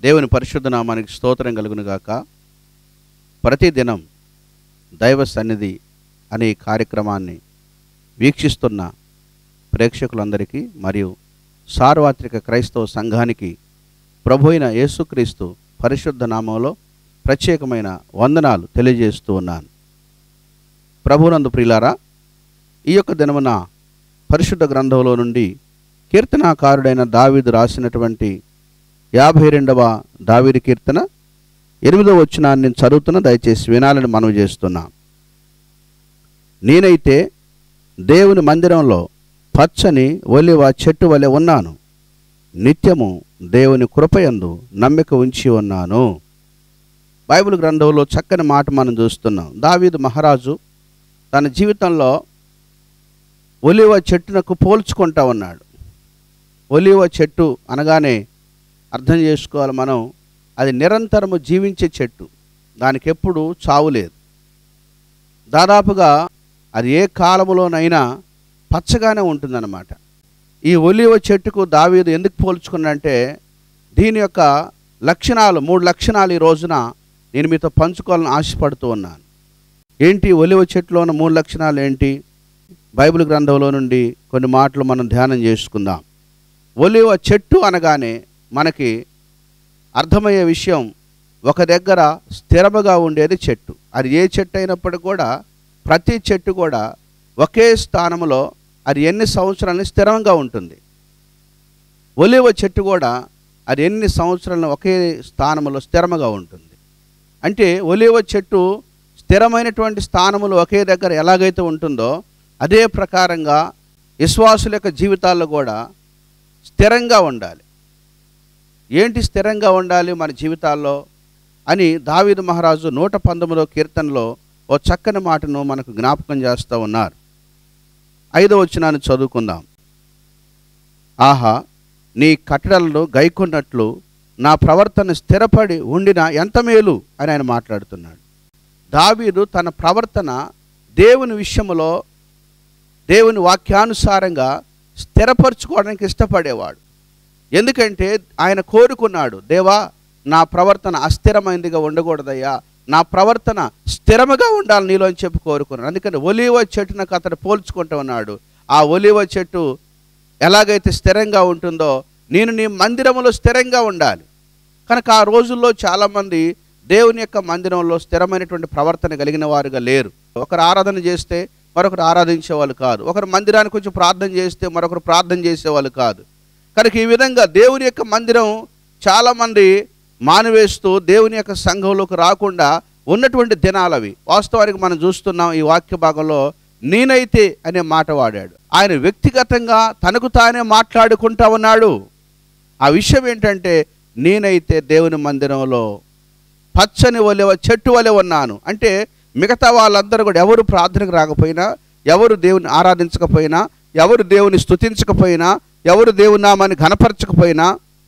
దేవుని పరిశుద్ధ నామానికి స్తోత్రం కలుగును గాక ప్రతిదినం దైవ సన్నిధి అనే ఈ కార్యక్రమాన్ని వీక్షిస్తున్న ప్రేక్షకులందరికీ మరియు సార్వత్రిక క్రైస్తవ సంఘానికి ప్రభు అయిన యేసుక్రీస్తు పరిశుద్ధ నామంలో ప్రత్యేకమైన వందనాలు తెలియజేస్తూ ఉన్నాను ప్రభునందు ప్రియులారా ఈ యొక్క దినమున పరిశుద్ధ గ్రంథంలో నుండి కీర్తనాకారుడైన దావీదు రాసినటువంటి యాభై రెండవ దావీదు కీర్తన ఎనిమిదవ వచనాన్ని నేను చదువుతున్న దయచేసి వినాలని మనవి చేస్తున్నా నేనైతే దేవుని మందిరంలో పచ్చని ఒలివ చెట్టు వలె ఉన్నాను నిత్యము దేవుని కృపయందు నమ్మిక ఉంచి ఉన్నాను బైబిల్ గ్రంథంలో చక్కని మాట మనం చూస్తున్నాం దావీదు మహారాజు తన జీవితంలో ఒలివ చెట్టునకు పోల్చుకుంటా ఉన్నాడు ఒలివ చెట్టు అనగానే అర్థం చేసుకోవాలి మనం అది నిరంతరము జీవించే చెట్టు దానికి ఎప్పుడు చావు లేదు దాదాపుగా అది ఏ కాలములోనైనా పచ్చగానే ఉంటుందన్నమాట ఈ ఒలివ చెట్టుకు దావీదు ఎందుకు పోల్చుకున్నంటే దీని యొక్క లక్షణాలు మూడు లక్షణాలు ఈ రోజున నేను మీతో పంచుకోవాలని ఆశపడుతూ ఉన్నాను ఏంటి ఒలివ చెట్టులో ఉన్న మూడు లక్షణాలు ఏంటి బైబిల్ గ్రంథంలో నుండి కొన్ని మాటలు మనం ధ్యానం చేసుకుందాం ఒలివ చెట్టు అనగానే మనకి అర్థమయ్యే విషయం ఒక దగ్గర స్థిరముగా ఉండేది చెట్టు అది ఏ చెట్టు అయినప్పటికీ కూడా ప్రతి చెట్టు కూడా ఒకే స్థానంలో అది ఎన్ని సంవత్సరాలని స్థిరంగా ఉంటుంది ఒలివ చెట్టు కూడా అది ఎన్ని సంవత్సరాలను ఒకే స్థానంలో స్థిరముగా ఉంటుంది అంటే ఒలివ చెట్టు స్థిరమైనటువంటి స్థానములు ఒకే దగ్గర ఎలాగైతే ఉంటుందో అదే ప్రకారంగా విశ్వాసుల యొక్క జీవితాల్లో కూడా స్థిరంగా ఉండాలి ఏంటి స్థిరంగా ఉండాలి మన జీవితాల్లో అని దావీదు మహారాజు నూట పంతొమ్మిదో కీర్తనలో ఓ చక్కని మాటను మనకు జ్ఞాపకం చేస్తూ ఉన్నారు ఐదో వచనాన్ని చదువుకుందాం ఆహా నీ కట్టడలను గైకొన్నట్లు నా ప్రవర్తన స్థిరపడి ఉండిన ఎంత మేలు అని ఆయన మాట్లాడుతున్నాడు దావీదు తన ప్రవర్తన దేవుని విషయంలో దేవుని వాక్యానుసారంగా స్థిరపరచుకోవడానికి ఇష్టపడేవాడు ఎందుకంటే ఆయన కోరుకున్నాడు దేవా నా ప్రవర్తన అస్థిరమైనదిగా ఉండకూడదయ్యా నా ప్రవర్తన స్థిరముగా ఉండాలి నీలో అని చెప్పి కోరుకున్నాడు అందుకని ఒలివ చెట్టునకు అతడు పోల్చుకుంటూ ఉన్నాడు ఆ ఒలివ చెట్టు ఎలాగైతే స్థిరంగా ఉంటుందో నేను నీ మందిరములో స్థిరంగా ఉండాలి కనుక ఆ రోజుల్లో చాలామంది దేవుని యొక్క మందిరంలో స్థిరమైనటువంటి ప్రవర్తన కలిగిన వారుగా లేరు ఒకరు ఆరాధన చేస్తే మరొకరు ఆరాధించేవాళ్ళు కాదు ఒకరు మందిరానికి వచ్చి ప్రార్థన చేస్తే మరొకరు ప్రార్థన చేసేవాళ్ళు కాదు కనుక ఈ విధంగా దేవుని యొక్క మందిరం చాలామంది మానివేస్తూ దేవుని యొక్క సంఘంలోకి రాకుండా ఉన్నటువంటి దినాలవి వాస్తవానికి మనం చూస్తున్నాం ఈ వాక్య భాగంలో నేనైతే అనే మాట వాడాడు ఆయన వ్యక్తిగతంగా తనకు తానే మాట్లాడుకుంటా ఉన్నాడు ఆ విషయం ఏంటంటే నేనైతే దేవుని మందిరంలో పచ్చని వలె చెట్టు వలె ఉన్నాను అంటే మిగతా వాళ్ళందరూ కూడా ఎవరు ప్రార్థనకు రాకపోయినా ఎవరు దేవుని ఆరాధించకపోయినా ఎవరు దేవుని స్తుతించకపోయినా ఎవరు దేవుని నామాన్ని ఘనపరచకపోయినా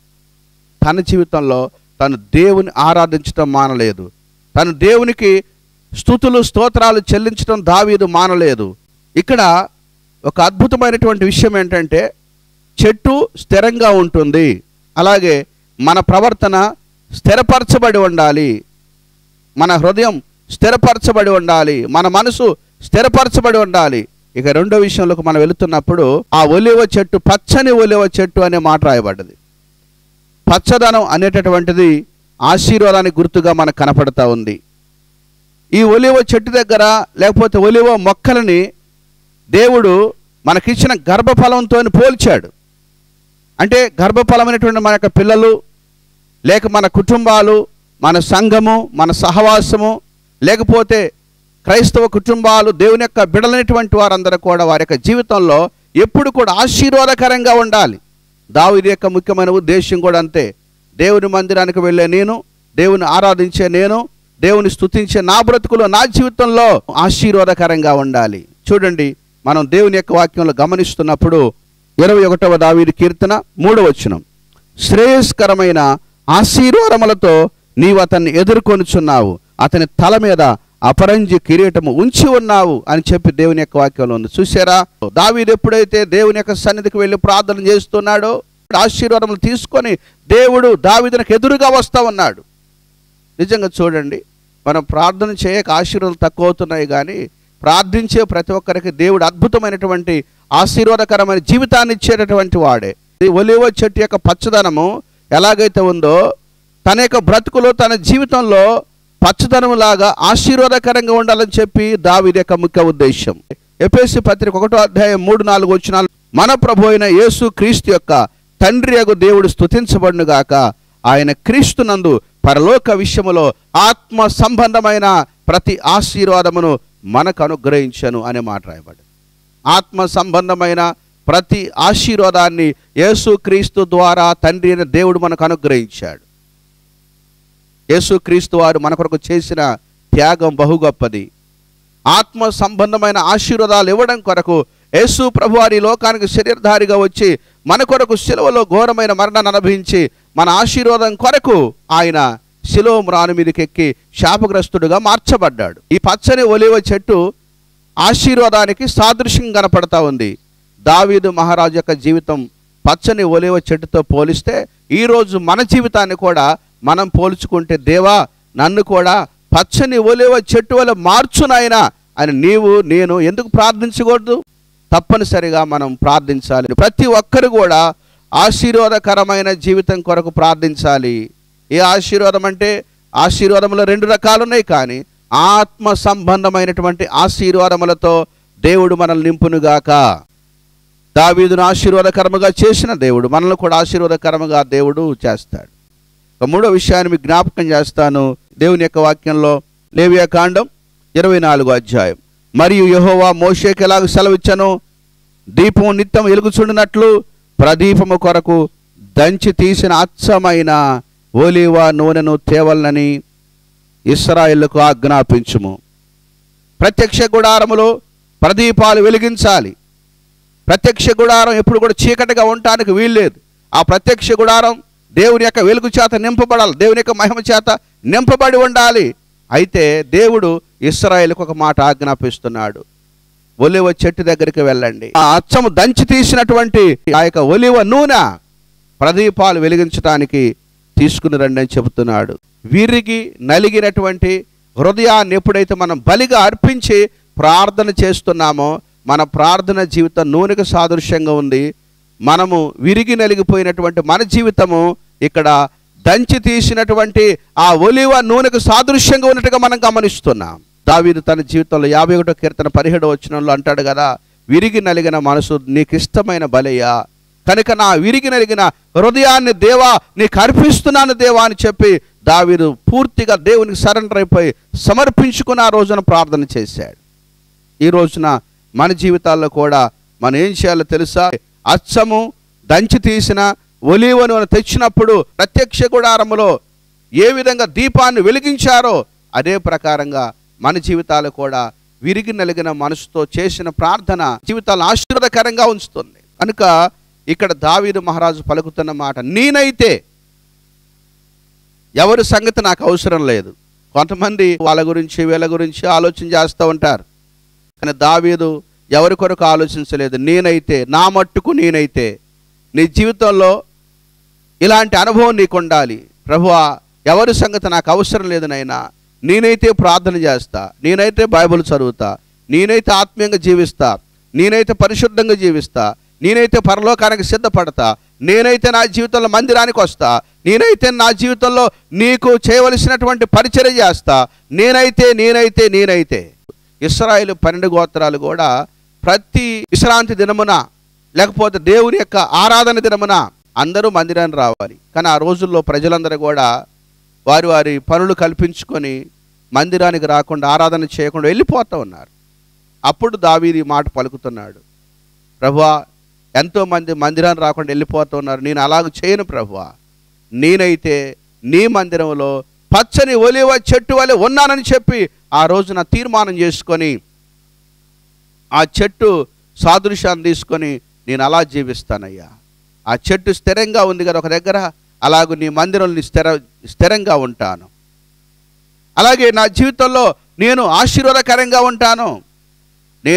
తన జీవితంలో తను దేవుని ఆరాధించడం మానలేదు తను దేవునికి స్థుతులు స్తోత్రాలు చెల్లించడం దావీదు మానలేదు ఇక్కడ ఒక అద్భుతమైనటువంటి విషయం ఏంటంటే చెట్టు స్థిరంగా ఉంటుంది అలాగే మన ప్రవర్తన స్థిరపరచబడి ఉండాలి మన హృదయం స్థిరపరచబడి ఉండాలి మన మనసు స్థిరపరచబడి ఉండాలి ఇక రెండో విషయంలోకి మనం వెళుతున్నప్పుడు ఆ ఒలివ చెట్టు పచ్చని ఒలివ చెట్టు అనే మాట రాయబడ్డది పచ్చదనం అనేటటువంటిది ఆశీర్వాదానికి గుర్తుగా మనకు కనపడతా ఉంది ఈ ఒలివ చెట్టు దగ్గర లేకపోతే ఒలివ మొక్కలని దేవుడు మనకిచ్చిన గర్భఫలంతో పోల్చాడు అంటే గర్భఫలమైనటువంటి మన యొక్క పిల్లలు లేక మన కుటుంబాలు మన సంఘము మన సహవాసము లేకపోతే క్రైస్తవ కుటుంబాలు దేవుని యొక్క బిడలైనటువంటి వారందరూ కూడా వారి యొక్క జీవితంలో ఎప్పుడు కూడా ఆశీర్వాదకరంగా ఉండాలి దావిది యొక్క ముఖ్యమైన ఉద్దేశం కూడా అంతే దేవుని మందిరానికి వెళ్ళే నేను దేవుని ఆరాధించే నేను దేవుని స్తుతించే నా బ్రతుకులో నా జీవితంలో ఆశీర్వాదకరంగా ఉండాలి చూడండి మనం దేవుని యొక్క వాక్యంలో గమనిస్తున్నప్పుడు ఇరవై ఒకటవ దావీది కీర్తన మూడవ వచనం శ్రేయస్కరమైన ఆశీర్వాదములతో నీవు అతన్ని ఎదుర్కొనుచున్నావు అతని తల మీద అపరంజి కిరీటము ఉంచి ఉన్నావు అని చెప్పి దేవుని యొక్క వాక్యంలో ఉంది చూసారా దావీదు ఎప్పుడైతే దేవుని యొక్క సన్నిధికి వెళ్ళి ప్రార్థన చేస్తున్నాడో ఆశీర్వాదములు తీసుకొని దేవుడు దావీదునికి ఎదురుగా వస్తా ఉన్నాడు నిజంగా చూడండి మనం ప్రార్థన చేయక ఆశీర్వాదాలు తక్కువ అవుతున్నాయి కానీ ప్రార్థించే ప్రతి ఒక్కరికి దేవుడు అద్భుతమైనటువంటి ఆశీర్వాదకరమైన జీవితాన్ని ఇచ్చేటటువంటి వాడే ఈ ఒలివ చెట్టు యొక్క పచ్చదనము ఎలాగైతే ఉందో తన యొక్క బ్రతుకులో తన జీవితంలో పచ్చదనం లాగా ఆశీర్వాదకరంగా ఉండాలని చెప్పి దావీది యొక్క ముఖ్య ఉద్దేశం ఎపిఎస్సి పత్రిక ఒకటో అధ్యాయం మూడు నాలుగు వచ్చిన మన ప్రభు అయిన యేసు క్రీస్తు యొక్క తండ్రి అగు దేవుడు స్తుతించబడును గాక ఆయన క్రీస్తునందు పరలోక విషయములో ఆత్మ సంబంధమైన ప్రతి ఆశీర్వాదమును మనకు అనుగ్రహించను అనే మాట రాయబడి ఆత్మ సంబంధమైన ప్రతి ఆశీర్వాదాన్ని యేసుక్రీస్తు ద్వారా తండ్రి అయిన దేవుడు మనకు అనుగ్రహించాడు యేసుక్రీస్తు వారు మన కొరకు చేసిన త్యాగం బహు గొప్పది ఆత్మ సంబంధమైన ఆశీర్వాదాలు ఇవ్వడం కొరకు యేసు ప్రభువారి లోకానికి శరీరధారిగా వచ్చి మన కొరకు శిలువలో ఘోరమైన మరణాన్ని అనుభవించి మన ఆశీర్వాదం కొరకు ఆయన శిలువ మ్రాను మీదకి ఎక్కి శాపగ్రస్తుడుగా మార్చబడ్డాడు ఈ పచ్చని ఒలివ చెట్టు ఆశీర్వాదానికి సాదృశ్యం కనపడతా ఉంది దావీదు మహారాజు యొక్క జీవితం పచ్చని ఒలివ చెట్టుతో పోలిస్తే ఈరోజు మన జీవితాన్ని కూడా మనం పోల్చుకుంటే దేవా నన్ను కూడా పచ్చని ఒలివ చెట్టు వల్ల మార్చునాయనా అని నీవు నేను ఎందుకు ప్రార్థించకూడదు తప్పనిసరిగా మనం ప్రార్థించాలి ప్రతి ఒక్కరు కూడా ఆశీర్వాదకరమైన జీవితం కొరకు ప్రార్థించాలి ఏ ఆశీర్వాదం అంటే ఆశీర్వాదములు రెండు రకాలు ఉన్నాయి కానీ ఆత్మ సంబంధమైనటువంటి ఆశీర్వాదములతో దేవుడు మనల్ని నింపునుగాక దావీదును ఆశీర్వాదకరముగా చేసిన దేవుడు మనల్ని కూడా ఆశీర్వాదకరముగా దేవుడు చేస్తాడు ఒక మూడో విషయాన్ని మీకు జ్ఞాపకం చేస్తాను దేవుని యొక్క వాక్యంలో లేవియా కాండం ఇరవై నాలుగో అధ్యాయం మరియు యెహోవా మోషేకి ఎలాగ సెలవిచ్చను దీపం నిత్యం వెలుగుచుండినట్లు ప్రదీపము కొరకు దంచి తీసిన అచ్చమైన ఓలివ నూనెను తేవలనని ఇస్రాయిల్కు ఆజ్ఞాపించుము ప్రత్యక్ష గుడారములో ప్రదీపాలు వెలిగించాలి ప్రత్యక్ష గుడారం ఎప్పుడు కూడా చీకటిగా ఉండటానికి వీల్లేదు ఆ ప్రత్యక్ష గుడారం దేవుని యొక్క వెలుగు చేత నింపబడాలి దేవుని యొక్క మహిమ చేత నింపబడి ఉండాలి అయితే దేవుడు ఇస్రాయేల్కి ఒక మాట ఆజ్ఞాపిస్తున్నాడు ఒలివ చెట్టు దగ్గరికి వెళ్ళండి ఆ అచ్చము దంచి తీసినటువంటి ఆ యొక్క ఒలివ నూనె ప్రదీపాలు వెలిగించడానికి తీసుకుని రండి అని చెబుతున్నాడు విరిగి నలిగినటువంటి హృదయాన్ని ఎప్పుడైతే మనం బలిగా అర్పించి ప్రార్థన చేస్తున్నామో మన ప్రార్థన జీవితం నూనెకు సాదృశ్యంగా ఉంది మనము విరిగి నలిగిపోయినటువంటి మన జీవితము ఇక్కడ దంచి తీసినటువంటి ఆ ఒలివ నూనెకు సాదృశ్యంగా ఉన్నట్టుగా మనం గమనిస్తున్నాం దావీదు తన జీవితంలో యాభై ఒకటో కీర్తన పదిహేడు వచ్చినంలో అంటాడు కదా విరిగి నలిగిన మనసు నీకు ఇష్టమైన బలయ్యా కనుక నా విరిగి నలిగిన హృదయాన్ని దేవా నీకు అర్పిస్తున్నాను దేవా అని చెప్పి దావీదు పూర్తిగా దేవునికి సరెండర్ అయిపోయి సమర్పించుకుని ఆ రోజున ప్రార్థన చేశాడు ఈ రోజున మన జీవితాల్లో కూడా మనం ఏం చేయాలో తెలుసా అచ్చము దంచి తీసిన ఒలీవను తెచ్చినప్పుడు ప్రత్యక్ష గుడారములో ఏ విధంగా దీపాన్ని వెలిగించారో అదే ప్రకారంగా మన జీవితాలు కూడా విరిగి నలిగిన మనసుతో చేసిన ప్రార్థన జీవితాలను ఆశీర్వాదకరంగా ఉంచుతుంది కనుక ఇక్కడ దావీదు మహారాజు పలుకుతున్న మాట నేనైతే ఎవరి సంగతి నాకు అవసరం లేదు కొంతమంది వాళ్ళ గురించి వీళ్ళ గురించి ఆలోచన చేస్తూ ఉంటారు కానీ దావీదు ఎవరి కొరకు ఆలోచించలేదు నేనైతే నా మట్టుకు నేనైతే నీ జీవితంలో ఇలాంటి అనుభవం నీకు ఉండాలి ప్రభువా ఎవరి సంగతి నాకు అవసరం లేదు నైనా నేనైతే ప్రార్థన చేస్తా నేనైతే బైబిల్ చదువుతా నేనైతే ఆత్మీయంగా జీవిస్తా నేనైతే పరిశుద్ధంగా జీవిస్తా నేనైతే పరలోకానికి సిద్ధపడతా నేనైతే నా జీవితంలో మందిరానికి వస్తా నేనైతే నా జీవితంలో నీకు చేయవలసినటువంటి పరిచర్య చేస్తా నేనైతే నేనైతే నేనైతే ఇస్రాయేల్ పన్నెండు గోత్రాలు కూడా ప్రతి విశ్రాంతి దినమున లేకపోతే దేవుని యొక్క ఆరాధన దినమున అందరూ మందిరానికి రావాలి కానీ ఆ రోజుల్లో ప్రజలందరూ కూడా వారి వారి పనులు కల్పించుకొని మందిరానికి రాకుండా ఆరాధన చేయకుండా వెళ్ళిపోతూ ఉన్నారు అప్పుడు దావీది ఈ మాట పలుకుతున్నాడు ప్రభువా ఎంతోమంది మందిరాన్ని రాకుండా వెళ్ళిపోతూ ఉన్నారు నేను అలాగ చేయను ప్రభువా నేనైతే నీ మందిరంలో పచ్చని ఒలివ చెట్టు వలె ఉన్నానని చెప్పి ఆ రోజున తీర్మానం చేసుకొని ఆ చెట్టు సాదృశ్యాన్ని తీసుకొని నేను అలా జీవిస్తానయ్యా ఆ చెట్టు స్థిరంగా ఉంది కదా ఒక దగ్గర అలాగూ నీ మందిరంలో స్థిర స్థిరంగా ఉంటాను అలాగే నా జీవితంలో నేను ఆశీర్వాదకరంగా ఉంటాను నేను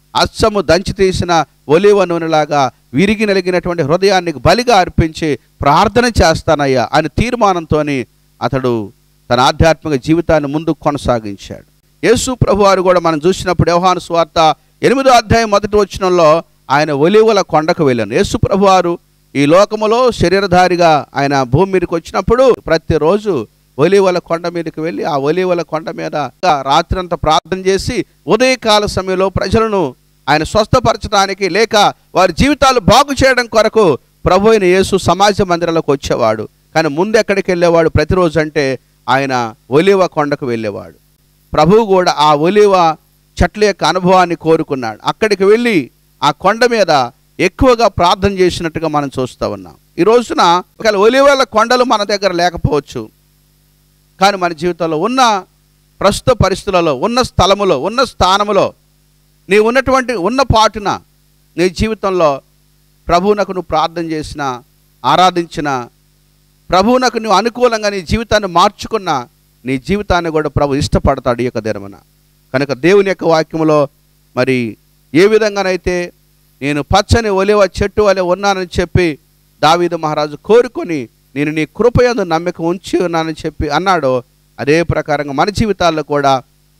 అచ్చము దంచి తీసిన ఒలివ నూనెలాగా విరిగి నలిగినటువంటి హృదయానికి బలిగా అర్పించి ప్రార్థన చేస్తానయ్యా అని తీర్మానంతో అతడు తన ఆధ్యాత్మిక జీవితాన్ని ముందుకు కొనసాగించాడు యేసు ప్రభు వారు కూడా మనం చూసినప్పుడు వ్యవహాను స్వార్త ఎనిమిదో అధ్యాయం మొదటి వచనంలో ఆయన ఒలివల కొండకు వెళ్ళాను యేసు ప్రభు వారు ఈ లోకములో శరీరధారిగా ఆయన భూమి మీదకి వచ్చినప్పుడు ప్రతిరోజు ఒలివల కొండ మీదకి వెళ్ళి ఆ ఒలివల కొండ మీద రాత్రంతా ప్రార్థన చేసి ఉదయకాల సమయంలో ప్రజలను ఆయన స్వస్థపరచడానికి లేక వారి జీవితాలు బాగు చేయడం కొరకు ప్రభు అయిన యేసు సమాజ మందిరాలకు వచ్చేవాడు కానీ ముందు ఎక్కడికి వెళ్ళేవాడు ప్రతిరోజు అంటే ఆయన ఒలివ కొండకు వెళ్ళేవాడు ప్రభువు కూడా ఆ ఒలివ చెట్ల యొక్క అనుభవాన్ని కోరుకున్నాడు అక్కడికి వెళ్ళి ఆ కొండ మీద ఎక్కువగా ప్రార్థన చేసినట్టుగా మనం చూస్తూ ఉన్నాం ఈ రోజున ఒకవేళ ఒలివల కొండలు మన దగ్గర లేకపోవచ్చు కానీ మన జీవితంలో ఉన్న ప్రస్తుత పరిస్థితులలో ఉన్న స్థలములో ఉన్న స్థానములో నీ ఉన్నటువంటి ఉన్న పాటున నీ జీవితంలో ప్రభువునకు నువ్వు ప్రార్థన చేసిన ఆరాధించిన ప్రభువునకు నువ్వు అనుకూలంగా నీ జీవితాన్ని మార్చుకున్న నీ జీవితాన్ని కూడా ప్రభు ఇష్టపడతాడు ఈ యొక్క దినమున కనుక దేవుని యొక్క వాక్యములో మరి ఏ విధంగానైతే నేను పచ్చని ఒలివ చెట్టు వలె ఉన్నానని చెప్పి దావీదు మహారాజు కోరుకొని నేను నీ కృపయందు నమ్మిక ఉంచి ఉన్నానని చెప్పి అన్నాడో అదే ప్రకారంగా మన జీవితాల్లో కూడా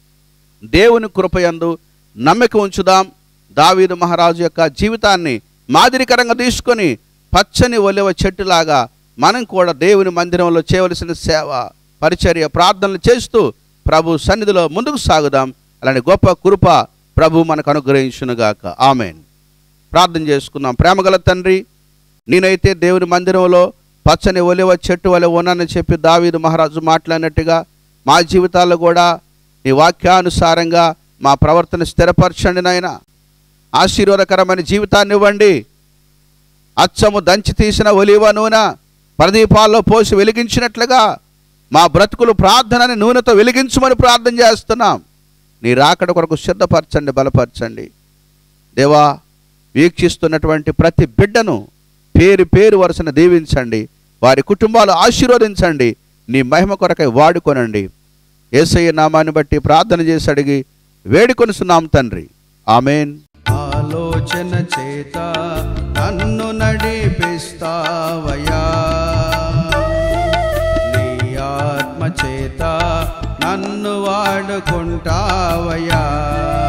దేవుని కృపయందు నమ్మిక ఉంచుదాం దావీదు మహారాజు యొక్క జీవితాన్ని మాదిరికరంగా తీసుకొని పచ్చని ఒలివ చెట్టులాగా మనం కూడా దేవుని మందిరంలో చేయవలసిన సేవ పరిచర్య ప్రార్థనలు చేస్తూ ప్రభు సన్నిధిలో ముందుకు సాగుదాం అలాంటి గొప్ప కృప ప్రభు మనకు అనుగ్రహించునుగాక ఆమెన్ ప్రార్థన చేసుకుందాం ప్రేమగల తండ్రి నేనైతే దేవుని మందిరంలో పచ్చని ఒలివ చెట్టు వలె ఉన్నానని చెప్పి దావీదు మహారాజు మాట్లాడినట్టుగా మా జీవితాల్లో కూడా నీ వాక్యానుసారంగా మా ప్రవర్తన స్థిరపరచండి నాయన ఆశీర్వాదకరమైన జీవితాన్ని ఇవ్వండి అచ్చము దంచి తీసిన ఒలివ నూనె ప్రదీపాల్లో పోసి వెలిగించినట్లుగా మా బ్రతుకులు ప్రార్థనని నూనెతో వెలిగించమని ప్రార్థన చేస్తున్నాం నీ రాకడ కొరకు సిద్ధపరచండి బలపరచండి దేవా వీక్షిస్తున్నటువంటి ప్రతి బిడ్డను పేరు పేరు వరుసను దీవించండి వారి కుటుంబాలు ఆశీర్వదించండి నీ మహిమ కొరకై వాడుకొనండి ఏసయ్య నామాన్ని బట్టి ప్రార్థన చేసి అడిగి వేడుకొనిస్తున్నాం తండ్రి ఆమెన్ ఆలోచన చేత నన్ను నడిపిస్తావయ్యా నీ ఆత్మ చేత నన్ను వాడుకుంటావయ్యా